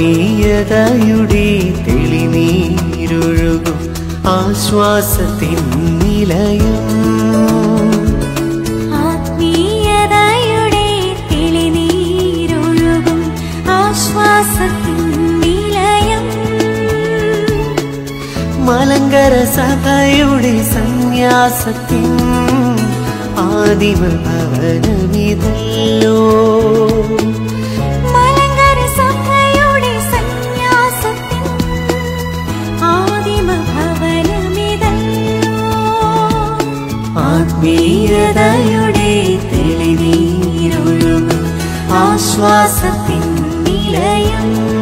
ആത്മീയതയുടെ തെളിനീരൊഴുകും ആശ്വാസത്തിൻ നിലയം ആത്മീയതയുടെ തെളിനീരൊഴുകും ആശ്വാസത്തിൻ നിലയം മലങ്കര സഭയുടെ സന്യാസത്തിൻ ആദിമ ഭവനമിതല്ലോ മലങ്കര സഭയുടെ സന്യാസത്തിൻ ആദിമ ഭവനമിതല്ലോ ആത്മീയതയുടെ തെളിനീരൊഴുകും ആശ്വാസത്തിൻ നിലയം